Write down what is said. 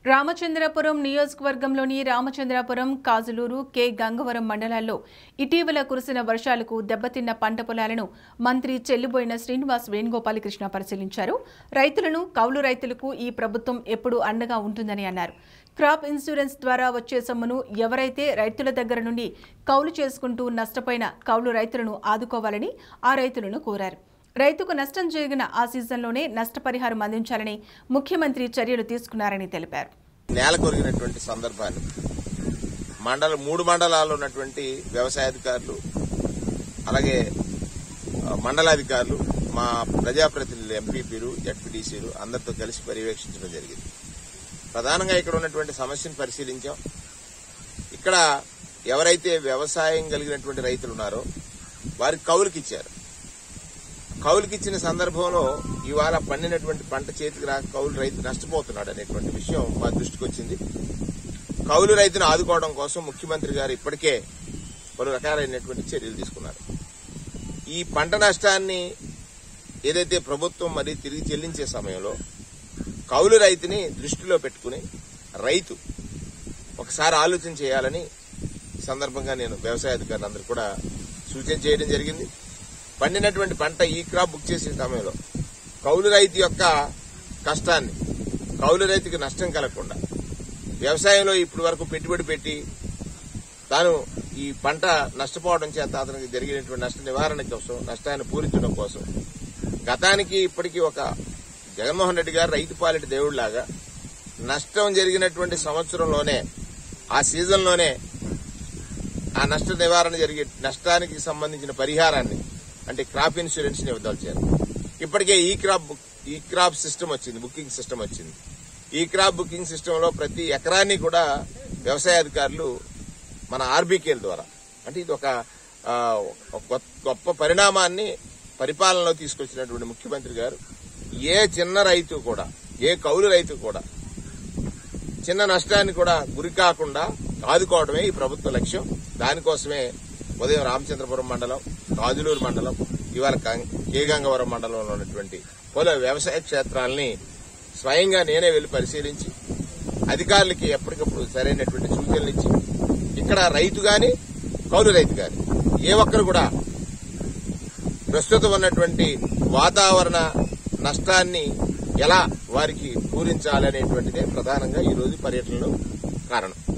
రామచంద్రపురం నియోజకవర్గంలోని రామచంద్రపురం కాజులూరు కె గంగవరం మండలాల్లో ఇటీవల కురిసిన వర్షాలకు దెబ్బతిన్న పంట పొలాలను మంత్రి చెల్లుబోయిన శ్రీనివాస్ వేణుగోపాలకృష్ణ పరిశీలించారు రైతులను కౌలు రైతులకు ఈ ప్రభుత్వం ఎప్పుడూ అండగా ఉంటుందని అన్నారు క్రాప్ ఇన్సూరెన్స్ ద్వారా వచ్చే సొమ్మును ఎవరైతే రైతుల దగ్గర నుండి కౌలు చేసుకుంటూ నష్టపోయిన కౌలు రైతులను ఆదుకోవాలని ఆ రైతులను కోరారు రైతుకు నష్టం జరిగిన ఆ సీజన్లోనే నష్టపరిహారం అందించాలని ముఖ్యమంత్రి చర్యలు తీసుకున్నారని తెలిపారు నేల కొరిగినటువంటి సందర్భాలు మండల మూడు మండలాల్లో ఉన్నటువంటి వ్యవసాయాధికారులు అలాగే ఆ, మండలాధికారులు మా ప్రజాప్రతినిధులు ఎంపీపీలు జడ్పీటీసీలు అందరితో కలిసి పర్యవేక్షించడం జరిగింది ప్రధానంగా ఇక్కడ ఉన్నటువంటి సమస్యను పరిశీలించాం ఇక్కడ ఎవరైతే వ్యవసాయం కలిగినటువంటి రైతులు ఉన్నారో వారికి కౌలుకి ఇచ్చారు కౌలుకి ఇచ్చిన సందర్భంలో ఇవాళ పండినటువంటి పంట చేతికి రాక కౌలు రైతు నష్టపోతున్నాడు అనేటువంటి విషయం మా దృష్టికి వచ్చింది కౌలు రైతును ఆదుకోవడం కోసం ముఖ్యమంత్రి గారు ఇప్పటికే పలు రకాలైనటువంటి చర్యలు తీసుకున్నారు ఈ పంట నష్టాన్ని ఏదైతే ప్రభుత్వం మరి తిరిగి చెల్లించే సమయంలో కౌలు రైతుని దృష్టిలో పెట్టుకుని రైతు ఒకసారి ఆలోచన చేయాలని ఈ సందర్భంగా నేను వ్యవసాయ అధికారులందరూ కూడా సూచన చేయడం జరిగింది పండినటువంటి పంట ఈ క్రాప్ బుక్ చేసే సమయంలో కౌలు రైతు యొక్క కష్టాన్ని కౌలు రైతుకి నష్టం కలగకుండా వ్యవసాయంలో ఇప్పటి వరకు పెట్టుబడి పెట్టి తాను ఈ పంట నష్టపోవడం చేత అతనికి జరిగినటువంటి నష్ట నివారణ కోసం నష్టాన్ని పూరించడం కోసం గతానికి ఇప్పటికీ ఒక జగన్మోహన్ రెడ్డి గారు రైతు పాలిటి దేవుడిలాగా నష్టం జరిగినటువంటి సంవత్సరంలోనే ఆ సీజన్లోనే ఆ నష్ట నివారణ జరిగే నష్టానికి సంబంధించిన పరిహారాన్ని అంటే క్రాప్ ఇన్సూరెన్స్ ని ఇవ్వదలిచారు ఇప్పటికే ఈ క్రాప్ బుక్ ఈ క్రాప్ సిస్టమ్ వచ్చింది బుకింగ్ సిస్టమ్ వచ్చింది ఈ క్రాప్ బుకింగ్ సిస్టమ్ లో ప్రతి ఎకరాన్ని కూడా వ్యవసాయ అధికారులు మన ఆర్బీకేల ద్వారా అంటే ఇది ఒక ఆ, ఒక గొప్ప- గొప్ప పరిణామాన్ని పరిపాలనలో తీసుకొచ్చినటువంటి ముఖ్యమంత్రి గారు ఏ చిన్న రైతు కూడా ఏ కౌలు రైతు కూడా చిన్న నష్టాన్ని కూడా గురి కాకుండా ఆదుకోవడమే ఈ ప్రభుత్వ లక్ష్యం దానికోసమే ఉదయం రామచంద్రపురం మండలం రాజులూరు మండలం ఇవాళ కం- కే గంగవరం మండలంలో ఉన్నటువంటి పలు వ్యవసాయ క్షేత్రాలని స్వయంగా నేనే వెళ్లి పరిశీలించి అధికారులకి ఎప్పటికప్పుడు సరైనటువంటి సూచనలు ఇచ్చి ఇక్కడ రైతు గాని కౌలు రైతు గాని ఏ ఒక్కరు కూడా ప్రస్తుతం ఉన్నటువంటి వాతావరణ నష్టాన్ని ఎలా వారికి పూరించాలనేటువంటిదే ప్రధానంగా ఈ రోజు పర్యటనలో కారణం